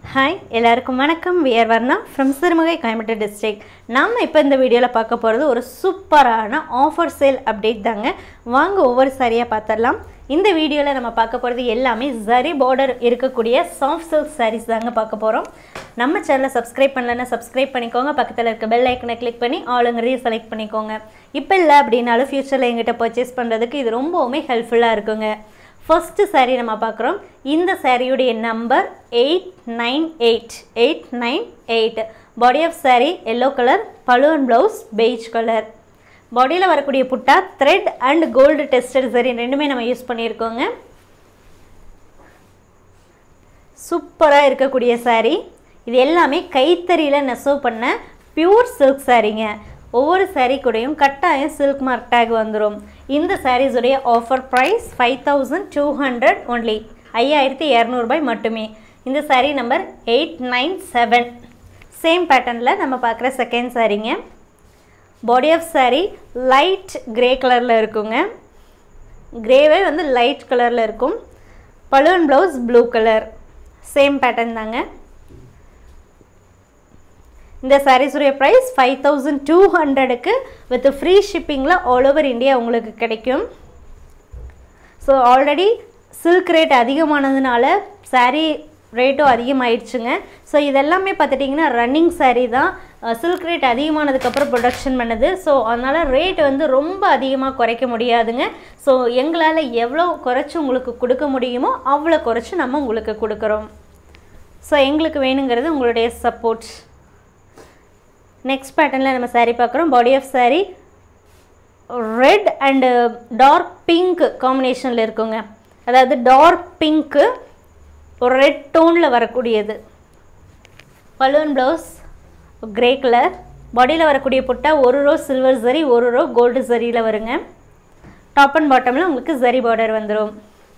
hi எல்லாருக்கும் வணக்கம் we're Varna from Sirumugai Coimbatore district நாம் இப்போ இந்த வீடியோவில் பார்க்க போகிறது ஒரு சூப்பரான ஆஃபர் சேல் அப்டேட் தாங்க வாங்க ஒவ்வொரு சாரியாக பார்த்துடலாம் இந்த வீடியோவில் நம்ம பார்க்க போகிறது எல்லாமே ஜரி பார்டர் இருக்கக்கூடிய சாஃப்ட் சில்க் சாரீஸ் தாங்க பார்க்க போகிறோம் நம்ம சேனலை சப்ஸ்கிரைப் பண்ணலன்னா சப்ஸ்கிரைப் பண்ணிக்கோங்க பக்கத்தில் இருக்க பெல் ஐக்கனை கிளிக் பண்ணி ஆளுங்கிறதையும் செலக்ட் பண்ணிக்கோங்க இப்போ இல்லை அப்படின்னாலும் ஃப்யூச்சரில் எங்கிட்ட பர்ச்சேஸ் பண்ணுறதுக்கு இது ரொம்பவுமே ஹெல்ப்ஃபுல்லாக இருக்குங்க ஃபர்ஸ்ட் saree நம்ம பார்க்குறோம் இந்த சாரியுடைய number eight nine eight eight nine eight body of saree yellow colour balloon blouse beige colour பாடியில் வரக்கூடிய புட்டா த்ரெட் அண்ட் கோல்டு டெஸ்டட் சரி ரெண்டுமே நம்ம யூஸ் பண்ணியிருக்கோங்க சூப்பராக இருக்கக்கூடிய saree இது எல்லாமே கைத்தறியில் நெசவு பண்ண பியூர் சில்க் சாரீங்க ஒவ்வொரு saree கூடயும் கட்டாயம் சில்க் மார்க் டேக் வந்துடும் இந்த sarees உடைய offer price five thousand two hundred only ஐயாயிரத்தி இரநூறுபாய் மட்டுமே இந்த saree number eight nine seven same பேட்டர்னில் நம்ம பார்க்குற செகண்ட் சாரீங்க body of saree light grey கலரில் இருக்குங்க கிரேவே வந்து லைட் கலரில் இருக்கும் balloon blouse blue colour same pattern தாங்க இந்த சாரீஸுடைய ப்ரைஸ் ஃபைவ் தௌசண்ட் டூ ஹண்ட்ரடுக்கு வித் ஃப்ரீ ஷிப்பிங்கில் ஆல் ஓவர் இந்தியா உங்களுக்கு கிடைக்கும் ஸோ ஆல்ரெடி சில்க் ரேட் அதிகமானதுனால saree ரேட்டும் அதிகமாயிடுச்சுங்க ஸோ இதெல்லாமே பார்த்துட்டிங்கன்னா ரன்னிங் saree தான் சில்க் ரேட் அதிகமானதுக்கப்புறம் ப்ரொடக்ஷன் பண்ணுது ஸோ அதனால் ரேட் வந்து ரொம்ப அதிகமாக குறைக்க முடியாதுங்க ஸோ எங்களால் எவ்வளோ குறைச்சி உங்களுக்கு கொடுக்க முடியுமோ அவ்வளோ குறைச்சி நம்ம உங்களுக்கு கொடுக்குறோம் ஸோ எங்களுக்கு வேணுங்கிறது உங்களுடைய சப்போர்ட் நெக்ஸ்ட் பேட்டர்னில் நம்ம saree பார்க்குறோம் body of saree red and dark pink காம்பினேஷனில் இருக்குங்க அதாவது டார்க் பிங்க்கு ஒரு ரெட் டோனில் வரக்கூடியது பலூன் ப்ளவுஸ் கிரே கலர் பாடியில் வரக்கூடிய புட்டா ஒரு ரோ சில்வர் சரி ஒரு ரோ கோல்டு சரியில் வருங்க டாப் அண்ட் பாட்டமில் உங்களுக்கு சரி பார்டர் வந்துடும்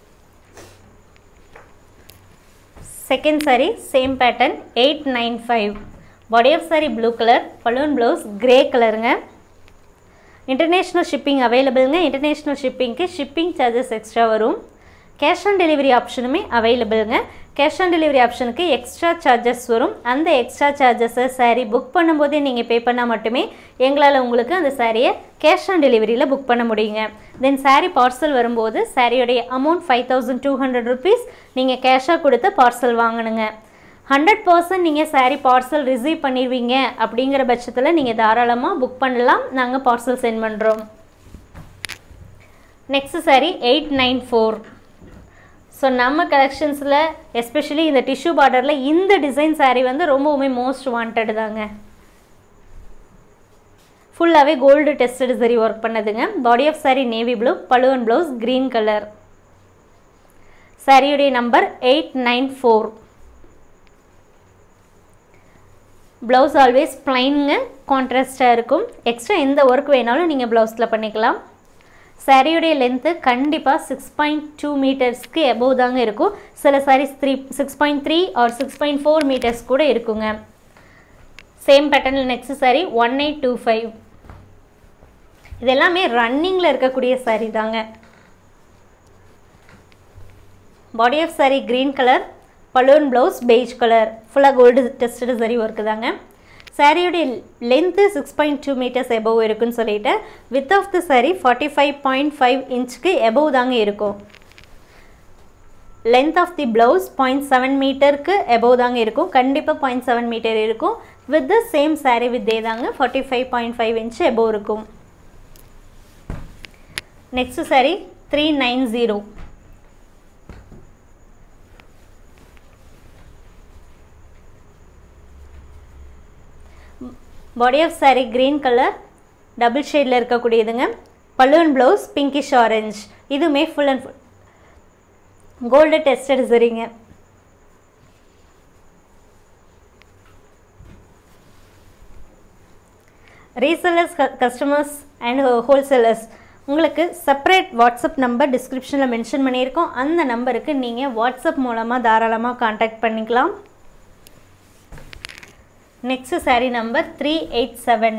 second saree same pattern eight nine five body of saree blue colour balloon blouse grey கலருங்க இன்டர்நேஷ்னல் ஷிப்பிங் அவைலபிளுங்க இன்டர்நேஷ்னல் ஷிப்பிங்க்கு ஷிப்பிங் சார்ஜஸ் எக்ஸ்ட்ரா வரும் கேஷ் ஆன் டெலிவரி ஆப்ஷனுமே அவைலபிளுங்க கேஷ் ஆன் டெலிவரி ஆப்ஷனுக்கு எக்ஸ்ட்ரா சார்ஜஸ் வரும் அந்த எக்ஸ்ட்ரா சார்ஜஸை saree புக் பண்ணும்போதே நீங்கள் பே பண்ணால் மட்டுமே எங்களால் உங்களுக்கு அந்த சாரியை கேஷ் ஆன் டெலிவரியில் புக் பண்ண முடியுங்க தென் saree பார்சல் வரும்போது சாரியோடைய amount five thousand two hundred rupees நீங்கள் கேஷாக கொடுத்து பார்சல் வாங்கணுங்க ஹண்ட்ரட் பர்சன்ட் நீங்கள் saree பார்சல் ரிசீவ் பண்ணிடுவீங்க அப்படிங்கிற பட்சத்தில் நீங்கள் தாராளமாக புக் பண்ணலாம் நாங்கள் பார்சல் சென்ட் பண்ணுறோம் next saree eight nine four so நம்ம கலெக்ஷன்ஸில் எஸ்பெஷலி இந்த டிஷ்யூ பார்டரில் இந்த டிசைன் saree வந்து ரொம்பவுமே மோஸ்ட் வாண்டட் தாங்க ஃபுல்லாகவே கோல்டு டெஸ்டட் சரி ஒர்க் பண்ணதுங்க body of saree navy blue balloon blouse green colour சாரியுடைய number eight nine four blouse always ப்ளைனுங்க கான்ட்ராஸ்டாக இருக்கும் எக்ஸ்ட்ரா எந்த ஒர்க் வேணாலும் நீங்கள் ப்ளவுஸில் பண்ணிக்கலாம் சாரியுடைய லென்த்து கண்டிப்பாக சிக்ஸ் பாயிண்ட் டூ மீட்டர்ஸ்க்கு எபோவ் தாங்க இருக்கும் சில sarees three six point three or six point four metres கூட இருக்குங்க சேம் பேட்டர்னில் next saree one eight two five இது எல்லாமே ரன்னிங்கில் இருக்கக்கூடிய சாரீ தாங்க body of sari green colour balloon blouse beige colour ஃபுல்லாக கோல்டு டெஸ்டட் சரி ஒர்க்கு தாங்க சாரியோடைய length six point two metres above இருக்குன்னு சொல்லிட்டு with of the saree forty five point five இன்ச்சுக்கு எபோவ் தாங்க இருக்கும் length of the blouse point seven மீட்டருக்கு above தாங்க இருக்கும் கண்டிப்பாக பாயிண்ட் செவன் மீட்டர் இருக்கும் with the same saree with the தாங்க forty five point five inch above இருக்கும் next sari three nine zero body of sari green colour double ஷேடில் இருக்கக்கூடியதுங்க balloon blouse pinkish orange இதுவுமே full and full gold tested சரிங்க resellers customers and wholesalers உங்களுக்கு separate WhatsApp number டிஸ்கிரிப்ஷனில் mention பண்ணியிருக்கோம் அந்த நம்பருக்கு நீங்கள் வாட்ஸ்அப் மூலமாக தாராளமாக காண்டாக்ட் பண்ணிக்கலாம் next saree number three eight seven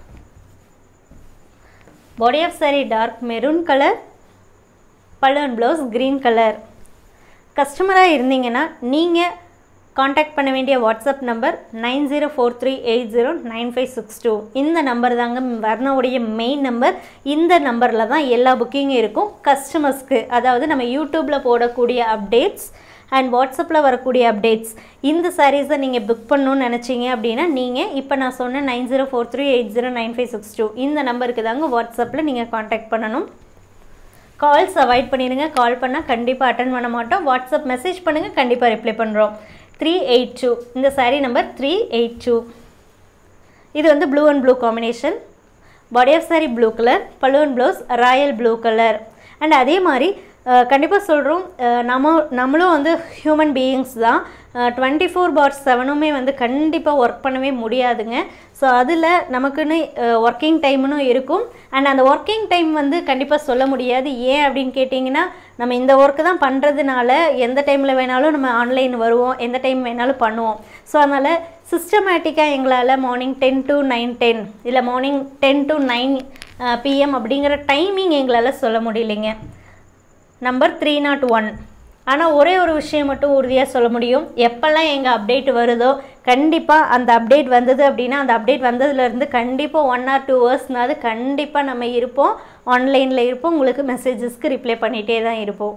body of saree dark maroon colour balloon blouse green colour கஸ்டமராக இருந்தீங்கன்னா நீங்கள் காண்டாக்ட் பண்ண வேண்டிய WhatsApp number nine zero four three eight zero nine five six two இந்த number தாங்க வர்ணவுடைய main number இந்த நம்பரில் தான் எல்லா புக்கிங்கும் இருக்கும் கஸ்டமர்ஸ்க்கு அதாவது நம்ம யூடியூப்பில் போடக்கூடிய அப்டேட்ஸ் அண்ட் வாட்ஸ்அப்பில் வரக்கூடிய அப்டேட்ஸ் இந்த சாரீஸை நீங்கள் புக் பண்ணணும்னு நினச்சிங்க அப்படின்னா நீங்கள் இப்போ நான் சொன்ன nine zero four three eight zero nine five six two இந்த நம்பருக்கு தாங்க வாட்ஸ்அப்பில் நீங்கள் காண்டாக்ட் பண்ணணும் கால்ஸ் அவாய்ட் பண்ணிடுங்க கால் பண்ணால் கண்டிப்பாக அட்டன் பண்ண மாட்டோம் வாட்ஸ்அப் மெசேஜ் பண்ணுங்கள் கண்டிப்பாக ரிப்ளை பண்ணுறோம் த்ரீ எயிட் டூ இந்த saree number three eight two இது வந்து blue and blue combination body of saree blue colour balloon blouse royal blue colour and அதே மாதிரி கண்டிப்பாக சொல்கிறோம் நம்ம நம்மளும் வந்து ஹியூமன் பீயிங்ஸ் தான் டுவெண்ட்டி ஃபோர் பார் செவனுமே வந்து கண்டிப்பாக ஒர்க் பண்ணவே முடியாதுங்க ஸோ அதில் நமக்குன்னு ஒர்க்கிங் டைம்னு இருக்கும் அண்ட் அந்த ஒர்க்கிங் டைம் வந்து கண்டிப்பாக சொல்ல முடியாது ஏன் அப்படின்னு கேட்டிங்கன்னா நம்ம இந்த ஒர்க்கு தான் பண்ணுறதுனால எந்த டைமில் வேணாலும் நம்ம ஆன்லைன் வருவோம் எந்த டைம் வேணாலும் பண்ணுவோம் ஸோ அதனால் சிஸ்டமேட்டிக்காக எங்களால் morning ten to nine ten இல்லை morning ten to nine PM அப்படிங்கிற டைமிங் எங்களால் சொல்ல முடியலைங்க நம்பர் த்ரீ நாட் ஒன் ஆனால் ஒரே ஒரு விஷயம் மட்டும் உறுதியாக சொல்ல முடியும் எப்போல்லாம் எங்கள் அப்டேட் வருதோ கண்டிப்பாக அந்த அப்டேட் வந்தது அப்படின்னா அந்த அப்டேட் வந்ததுலேருந்து கண்டிப்பாக ஒன் ஆர் டூ ஹவர்ஸ்னாவது கண்டிப்பாக நம்ம இருப்போம் ஆன்லைனில் இருப்போம் உங்களுக்கு மெசேஜஸ்க்கு ரிப்ளை பண்ணிகிட்டே தான் இருப்போம்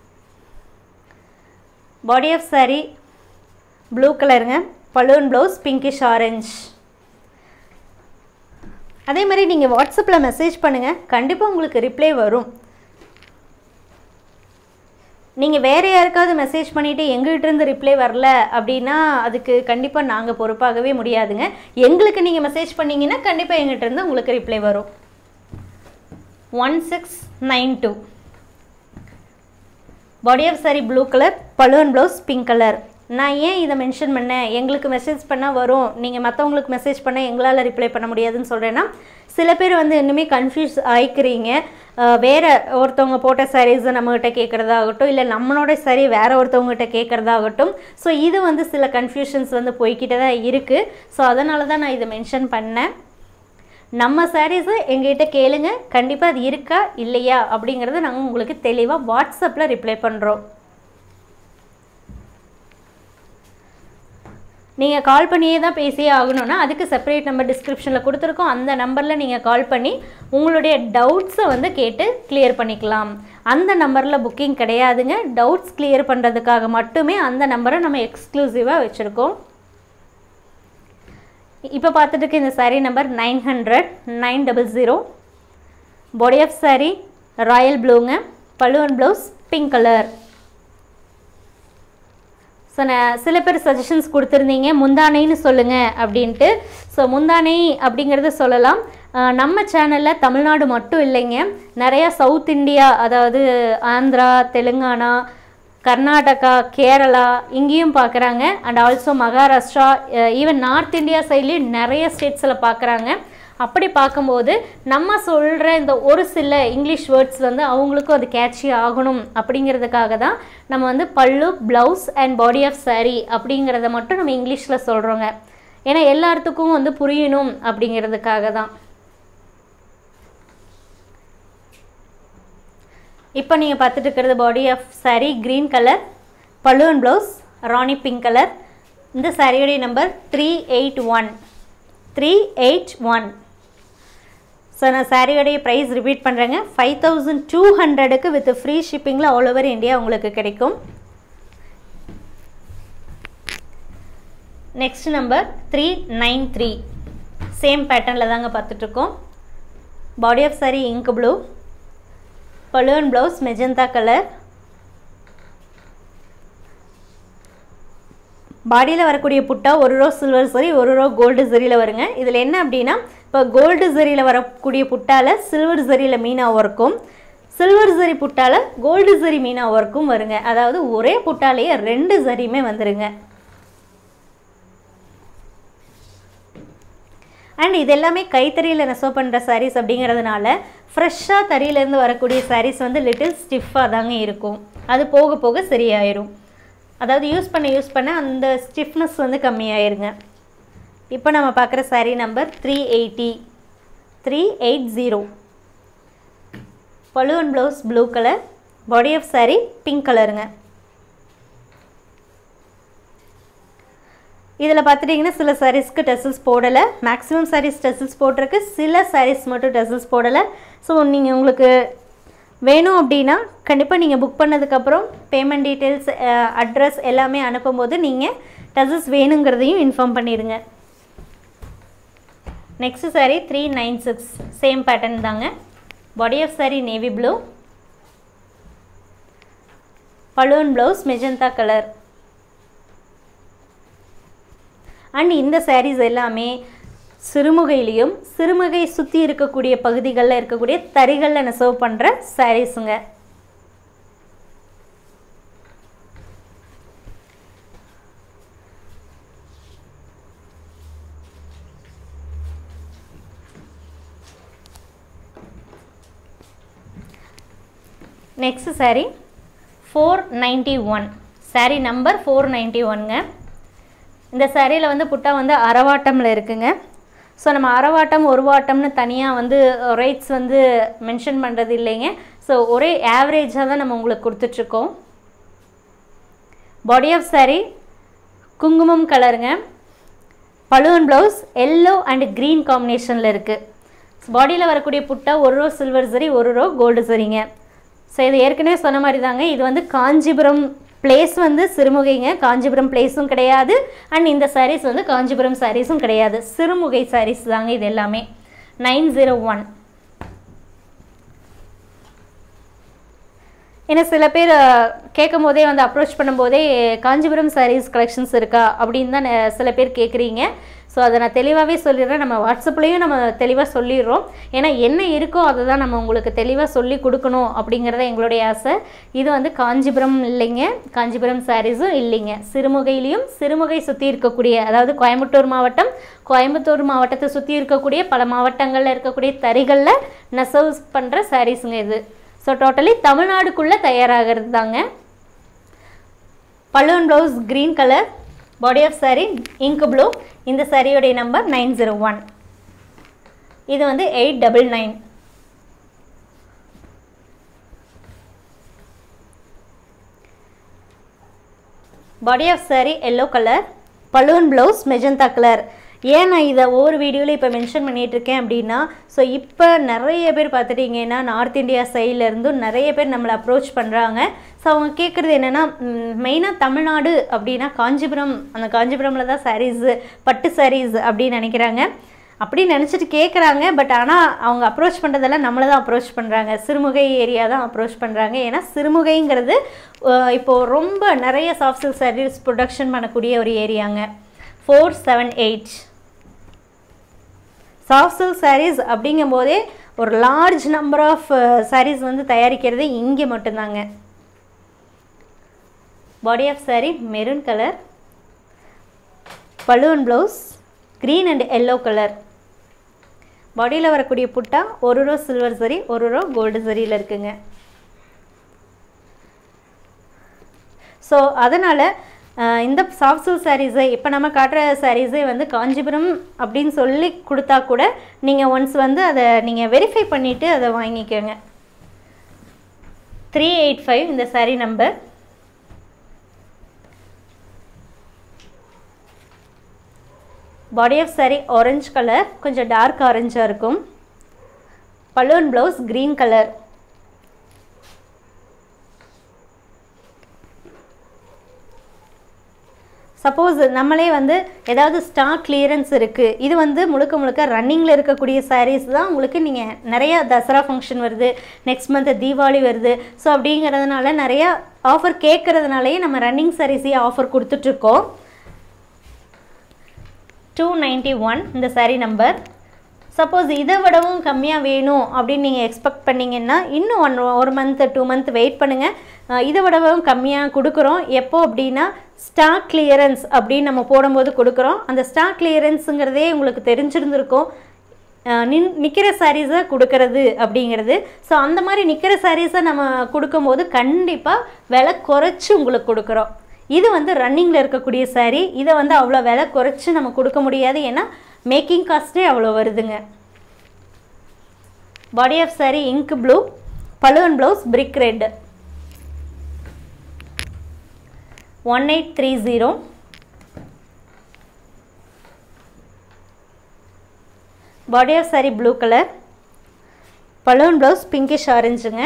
பாடி ஆஃப் சாரி ப்ளூ கலருங்க பலூன் ப்ளவுஸ் பிங்கிஷ் ஆரஞ்ச் அதே மாதிரி நீங்கள் வாட்ஸ்அப்பில் மெசேஜ் பண்ணுங்கள் கண்டிப்பாக உங்களுக்கு ரிப்ளை வரும் நீங்கள் வேறு யாருக்காவது மெசேஜ் பண்ணிவிட்டு எங்கள்கிட்டருந்து ரிப்ளை வரல அப்படின்னா அதுக்கு கண்டிப்பாக நாங்கள் பொறுப்பாகவே முடியாதுங்க எங்களுக்கு நீங்கள் மெசேஜ் பண்ணிங்கன்னா கண்டிப்பாக எங்கள்கிட்டருந்து உங்களுக்கு ரிப்ளை வரும் one six nine two body of saree blue colour balloon blouse pink colour நான் ஏன் இதை மென்ஷன் பண்ணேன் எங்களுக்கு மெசேஜ் பண்ணால் வரும் நீங்கள் மற்றவங்களுக்கு மெசேஜ் பண்ணால் எங்களால் ரிப்ளை பண்ண முடியாதுன்னு சொல்கிறேன்னா சில பேர் வந்து இன்னுமே கன்ஃபியூஸ் ஆயிக்கிறீங்க வேறு ஒருத்தவங்க போட்ட சாரீஸை நம்மகிட்ட கேட்குறதாகட்டும் இல்லை நம்மளோட சாரீ வேறு ஒருத்தவங்ககிட்ட கேட்குறதாகட்டும் ஸோ இது வந்து சில கன்ஃபியூஷன்ஸ் வந்து போய்கிட்டே தான் இருக்குது ஸோ அதனால தான் நான் இதை மென்ஷன் பண்ணேன் நம்ம சாரீஸை எங்ககிட்ட கேளுங்க கண்டிப்பாக அது இருக்கா இல்லையா அப்படிங்கிறத நாங்கள் உங்களுக்கு தெளிவாக வாட்ஸ்அப்பில் ரிப்ளை பண்ணுறோம் நீங்கள் கால் பண்ணியே தான் பேசியே ஆகணும்னா அதுக்கு செப்பரேட் நம்பர் டிஸ்கிரிப்ஷனில் கொடுத்துருக்கோம் அந்த நம்பரில் நீங்கள் கால் பண்ணி உங்களுடைய டவுட்ஸை வந்து கேட்டு கிளியர் பண்ணிக்கலாம் அந்த நம்பரில் புக்கிங் கிடையாதுங்க டவுட்ஸ் கிளியர் பண்ணுறதுக்காக மட்டுமே அந்த நம்பரை நம்ம எக்ஸ்க்ளூசிவாக வச்சுருக்கோம் இப்போ பார்த்துட்டு இருக்க இந்த saree number nine hundred nine double zero body of saree royal ப்ளூங்க பழுவன் ப்ளவுஸ் பிங்க் கலர் ஸோ நான் சில பேர் சஜஷன்ஸ் கொடுத்துருந்தீங்க முந்தானைன்னு சொல்லுங்கள் அப்படின்ட்டு ஸோ முந்தானை அப்படிங்கிறத சொல்லலாம் நம்ம சேனலில் தமிழ்நாடு மட்டும் இல்லைங்க நிறையா சவுத் இந்தியா அதாவது ஆந்திரா தெலுங்கானா கர்நாடகா கேரளா இங்கேயும் பார்க்குறாங்க and also Maharashtra even north India சைட்லேயும் நிறைய ஸ்டேட்ஸில் பார்க்குறாங்க அப்படி பார்க்கும்போது நம்ம சொல்கிற இந்த ஒரு சில இங்கிலீஷ் வேர்ட்ஸ் வந்து அவங்களுக்கும் அது கேட்சி ஆகணும் அப்படிங்கிறதுக்காக தான் நம்ம வந்து pallu blouse and body of saree அப்படிங்கிறத மட்டும் நம்ம இங்கிலீஷில் சொல்கிறோங்க ஏன்னா எல்லாத்துக்கும் வந்து புரியணும் அப்படிங்கிறதுக்காக தான் இப்போ நீங்கள் பார்த்துட்டு இருக்கிறது body of sari green colour பல்லுவன் ப்ளவுஸ் ராணி பிங்க் கலர் இந்த சாரியோடைய number three eight one three eight one so நான் சாரியோடைய ப்ரைஸ் ரிப்பீட் பண்ணுறேங்க ஃபைவ் தௌசண்ட் டூ ஹண்ட்ரடுக்கு வித் ஃப்ரீ ஷிப்பிங்கில் ஆல் ஓவர் இந்தியா உங்களுக்கு கிடைக்கும் next number three nine three same பேட்டர்னில் தாங்க பார்த்துட்ருக்கோம் body of saree ink blue பலூன் ப்ளவுஸ் மெஜந்தா கலர் பாடியில் வரக்கூடிய புட்டா ஒரு ரோ சில்வர் சரி ஒரு ரோ கோல்டு சரியில் வருங்க இதில் என்ன அப்படின்னா இப்போ கோல்டு சரியில் வரக்கூடிய புட்டால் சில்வர் சரியில் மீனா ஒர்க்கும் சில்வர் சரி புட்டால் கோல்டு சரி மீனா ஒர்க்கும் வருங்க அதாவது ஒரே புட்டாலேயே ரெண்டு சரியுமே வந்துருங்க அண்ட் இது எல்லாமே கைத்தறியில் நெசவு பண்ணுற சாரீஸ் அப்படிங்கிறதுனால ஃப்ரெஷ்ஷாக தறியிலேருந்து வரக்கூடிய சாரீஸ் வந்து லிட்டில் ஸ்டிஃபாக தாங்க இருக்கும் அது போக போக சரியாயிரும் அதாவது யூஸ் பண்ண யூஸ் பண்ண அந்த ஸ்டிஃப்னஸ் வந்து கம்மியாயிருங்க இப்போ நம்ம பார்க்குற saree number three eighty three eight zero பழுவன் blouse blue colour body of saree pink கலருங்க இதில் பார்த்துட்டிங்கன்னா சில சாரீஸ்க்கு டெசல்ஸ் போடலை மேக்ஸிமம் சாரீஸ் டெசல்ஸ் போட்டிருக்கு சில சாரீஸ் மட்டும் டெசல்ஸ் போடலை ஸோ நீங்கள் உங்களுக்கு வேணும் அப்படின்னா கண்டிப்பாக நீங்கள் புக் பண்ணதுக்கப்புறம் பேமெண்ட் டீட்டெயில்ஸ் அட்ரஸ் எல்லாமே அனுப்பும்போது நீங்கள் டெசல்ஸ் வேணுங்கிறதையும் இன்ஃபார்ம் பண்ணிடுங்க next sari three nine six same pattern தாங்க body of saree navy blue பலூன் ப்ளவுஸ் மெஜந்தா கலர் அண்ட் இந்த சாரீஸ் எல்லாமே சிறுமுகையிலையும் சிறுமுகை சுற்றி இருக்கக்கூடிய பகுதிகளில் இருக்கக்கூடிய தறிகளில் நெசவு பண்ணுற சாரீஸுங்க next saree four ninety one saree number four ninety ஒன்ங்க இந்த சாரியில் வந்து புட்டா வந்து அரவாட்டமில் இருக்குங்க ஸோ நம்ம அரவாட்டம் ஒரு வாட்டம்னு தனியாக வந்து ரேட்ஸ் வந்து மென்ஷன் பண்ணுறது இல்லைங்க ஸோ ஒரே ஆவரேஜாக தான் நம்ம உங்களுக்கு கொடுத்துட்ருக்கோம் பாடி ஆஃப் சாரீ குங்குமம் கலருங்க பலூன் ப்ளவுஸ் எல்லோ அண்ட் க்ரீன் காம்பினேஷனில் இருக்குது பாடியில் வரக்கூடிய புட்டா ஒரு ரோ சில்வர் சரி ஒரு ரோ கோல்டு சரிங்க ஸோ இது ஏற்கனவே சொன்ன மாதிரி தாங்க இது வந்து காஞ்சிபுரம் பிளேஸ் வந்து சிறுமுகைங்க காஞ்சிபுரம் பிளேஸும் கிடையாது அண்ட் இந்த சாரீஸ் வந்து காஞ்சிபுரம் சாரீஸும் கிடையாது சிறுமுகை சாரீஸ் தாங்க இது எல்லாமே நைன் ஜீரோ ஒன் ஏன்னா சில பேர் கேட்கும் போதே வந்து அப்ரோச் பண்ணும்போதே காஞ்சிபுரம் சாரீஸ் கலெக்ஷன்ஸ் இருக்கா அப்படின்னு தான் நெ- சில பேர் கேட்குறீங்க ஸோ அதை நான் தெளிவாகவே சொல்லிடுறேன் நம்ம வாட்ஸ்அப்லேயும் நம்ம தெளிவாக சொல்லிடுறோம் ஏன்னா என்ன இருக்கோ அதை தான் நம்ம உங்களுக்கு தெளிவாக சொல்லி கொடுக்கணும் அப்படிங்கிறத எங்களுடைய ஆசை இது வந்து காஞ்சிபுரம் இல்லைங்க காஞ்சிபுரம் சாரீஸும் இல்லைங்க சிறுமுகையிலையும் சிறுமுகை சுற்றி இருக்கக்கூடிய அதாவது கோயம்புத்தூர் மாவட்டம் கோயம்புத்தூர் மாவட்டத்தை சுற்றி இருக்கக்கூடிய பல மாவட்டங்களில் இருக்கக்கூடிய தறிகளில் நெசவு பண்ணுற சாரீஸுங்க இது ஸோ டோட்டலி தமிழ்நாடுக்குள்ளே தயாராகிறது தாங்க பலூன் blouse green colour body of saree ink blue இந்த சாரியோடைய நம்பர் நைன் ஜீரோ ஒன் இது வந்து eight double nine body of saree yellow colour balloon blouse magenta colour ஏன் நான் இதை ஒவ்வொரு வீடியோவில் இப்போ மென்ஷன் பண்ணிட்டு இருக்கேன் அப்படின்னா ஸோ இப்போ நிறைய பேர் பார்த்துட்டிங்கன்னா நார்த் இந்தியா சைட்லேருந்தும் நிறைய பேர் நம்மளை அப்ரோச் பண்ணுறாங்க ஸோ அவங்க கேட்குறது என்னென்னா மெயினாக தமிழ்நாடு அப்படின்னா காஞ்சிபுரம் அந்த காஞ்சிபுரமில் தான் சாரீஸு பட்டு சாரீஸ் அப்படின்னு நினைக்கிறாங்க அப்படி நினச்சிட்டு கேட்குறாங்க பட் ஆனால் அவங்க அப்ரோச் பண்ணுறதெல்லாம் நம்மளை தான் அப்ரோச் பண்ணுறாங்க சிறுமுகை ஏரியா தான் அப்ரோச் பண்ணுறாங்க ஏன்னா சிறுமுகைங்கிறது அஹ், இப்போது ரொம்ப நிறைய சாஃப்ட் சில்க் சாரீஸ் ப்ரொடக்ஷன் பண்ணக்கூடிய ஒரு ஏரியாங்க four seven eight soft silk sarees அப்படிங்கும்போதே ஒரு லார்ஜ் நம்பர் ஆஃப் சாரீஸ் வந்து தயாரிக்கிறது இங்கே மட்டும்தாங்க body of saree maroon colour balloon blouse green and yellow colour பாடியில் வரக்கூடிய புட்டா ஒரு ரோ சில்வர் சரி ஒரு ரோ கோல்டு சரியில் இருக்குங்க ஸோ அதனால் இந்த சாஃப்ட் சில்க் சாரீஸை இப்போ நம்ம காட்டுற சாரீஸே வந்து காஞ்சிபுரம் அப்படின்னு சொல்லி கொடுத்தா கூட நீங்கள் ஒன்ஸ் வந்து அதை நீங்கள் வெரிஃபை பண்ணிவிட்டு அதை வாங்கிக்கோங்க த்ரீ எயிட் ஃபைவ் இந்த saree number body of saree orange colour கொஞ்சம் டார்க் ஆரஞ்சாக இருக்கும் balloon blouse green colour suppose நம்மளே வந்து ஏதாவது ஸ்டாக் கிளியரன்ஸ் இருக்குது இது வந்து முழுக்க முழுக்க ரன்னிங்கில் இருக்கக்கூடிய சாரீஸ் தான் உங்களுக்கு நீங்கள் நிறைய தசரா ஃபங்க்ஷன் வருது நெக்ஸ்ட் மந்த் தீபாவளி வருது ஸோ அப்படிங்கிறதுனால நிறையா ஆஃபர் கேட்குறதுனாலேயே நம்ம ரன்னிங் சாரீஸையே ஆஃபர் கொடுத்துட்ருக்கோம் டூ நைன்ட்டி ஒன் இந்த saree நம்பர் சப்போஸ் இதை விடவும் கம்மியாக வேணும் அப்படின்னு நீங்கள் எக்ஸ்பெக்ட் பண்ணீங்கன்னா இன்னும் ஒன் ஒரு மந்த் டூ மந்த் வெயிட் பண்ணுங்கள் இதை விடவும் கம்மியாக கொடுக்குறோம் எப்போ அப்படின்னா ஸ்டாக் கிளியரன்ஸ் அப்படின்னு நம்ம போடும்போது கொடுக்குறோம் அந்த ஸ்டாக் கிளியரன்ஸுங்கிறதே உங்களுக்கு தெரிஞ்சிருந்திருக்கும் அஹ் நின் நிற்கிற சாரீஸை கொடுக்கறது அப்படிங்கிறது ஸோ அந்த மாதிரி நிற்கிற சாரீஸை நம்ம கொடுக்கும்போது கண்டிப்பாக விலை குறைச்சி உங்களுக்கு கொடுக்குறோம் இது வந்து ரன்னிங்கில் இருக்கக்கூடிய saree இதை வந்து அவ்வளோ விலை குறைச்சி நம்ம கொடுக்க முடியாது ஏன்னா மேக்கிங் காஸ்ட்டே அவ்வளோ வருதுங்க body of saree ink blue பலூன் blouse brick red one eight three zero body of saree blue colour balloon blouse pinkish ஆரஞ்சுங்க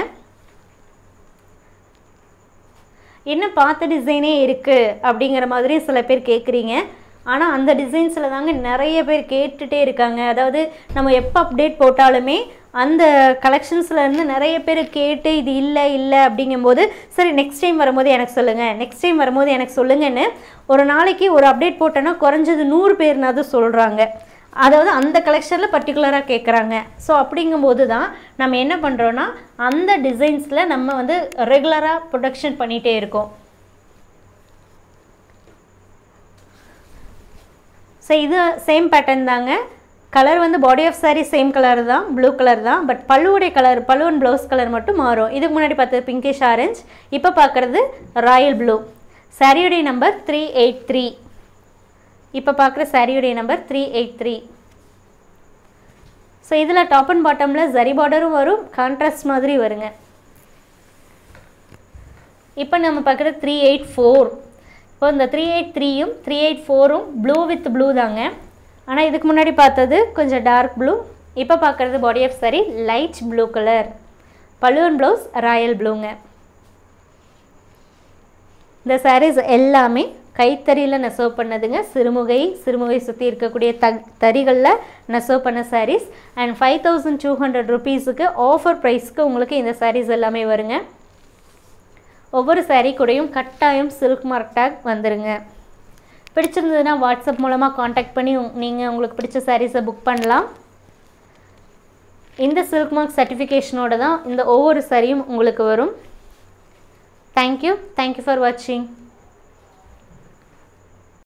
என்ன பார்த்த டிசைனே இருக்குது அப்படிங்கிற மாதிரி சில பேர் கேட்குறீங்க ஆனால் அந்த டிசைன்ஸில் தாங்க நிறைய பேர் கேட்டுகிட்டே இருக்காங்க அதாவது நம்ம எப்போ அப்டேட் போட்டாலுமே அந்த கலெக்ஷன்ஸில் இருந்து நிறைய பேர் கேட்டு இது இல்லை இல்லை அப்படிங்கும்போது சரி நெக்ஸ்ட் டைம் வரும்போது எனக்கு சொல்லுங்கள் நெக்ஸ்ட் டைம் வரும்போது எனக்கு சொல்லுங்கன்னு ஒரு நாளைக்கு ஒரு அப்டேட் போட்டோன்னா குறைஞ்சது நூறு பேர்னாவது சொல்கிறாங்க அதாவது அந்த கலெக்ஷனில் பர்டிகுலராக கேட்குறாங்க ஸோ அப்படிங்கும்போது தான் நம்ம என்ன பண்ணுறோன்னா அந்த டிசைன்ஸில் நம்ம வந்து ரெகுலராக ப்ரொடக்ஷன் பண்ணிகிட்டே இருக்கோம் ஸோ இது சேம் பேட்டர்ன் தாங்க கலர் வந்து body of saree same colour தான் ப்ளூ கலர் தான் பட் பல்லுவுடைய கலர் பல்லுவன் ப்ளவுஸ் கலர் மட்டும் மாறும் இதுக்கு முன்னாடி பார்த்தது பிங்கிஷ் ஆரஞ்ச் இப்போ பார்க்குறது ராயல் ப்ளூ சாரியுடைய நம்பர் த்ரீ எயிட் த்ரீ இப்போ பார்க்குற சாரியுடைய number three eight three so இதில் டாப் அண்ட் பாட்டமில் ஜரி பார்டரும் வரும் கான்ட்ராஸ்ட் மாதிரி வருங்க இப்போ நம்ம பார்க்குற த்ரீ எயிட் ஃபோர் இப்போ இந்த த்ரீ எயிட் த்ரீயும் த்ரீ எயிட் ஃபோரும் ப்ளூ வித் ப்ளூ தாங்க ஆனால் இதுக்கு முன்னாடி பார்த்தது கொஞ்சம் டார்க் ப்ளூ இப்போ பார்க்குறது body of saree light blue colour balloon blouse royal ப்ளூங்க இந்த sarees எல்லாமே கைத்தறியில் நெசவு பண்ணதுங்க சிறுமுகை சிறுமுகை சுற்றி இருக்கக்கூடிய த தறிகளில் நெசவு பண்ண sarees and five thousand two hundred ருபீஸுக்கு ஆஃபர் ப்ரைஸ்க்கு உங்களுக்கு இந்த sarees எல்லாமே வருங்க ஒவ்வொரு saree கூடயும் கட்டாயம் சில்க் மார்க் டேக் வந்துருங்க பிடிச்சிருந்ததுன்னா வாட்ஸ்அப் மூலமாக காண்டாக்ட் பண்ணி நீங்கள் உங்களுக்கு பிடிச்ச சாரீஸை புக் பண்ணலாம் இந்த சில்க் மார்க் சர்டிஃபிகேஷனோட தான் இந்த ஒவ்வொரு சாரியும் உங்களுக்கு வரும் தேங்க்யூ தேங்க்யூ ஃபார் வாட்சிங்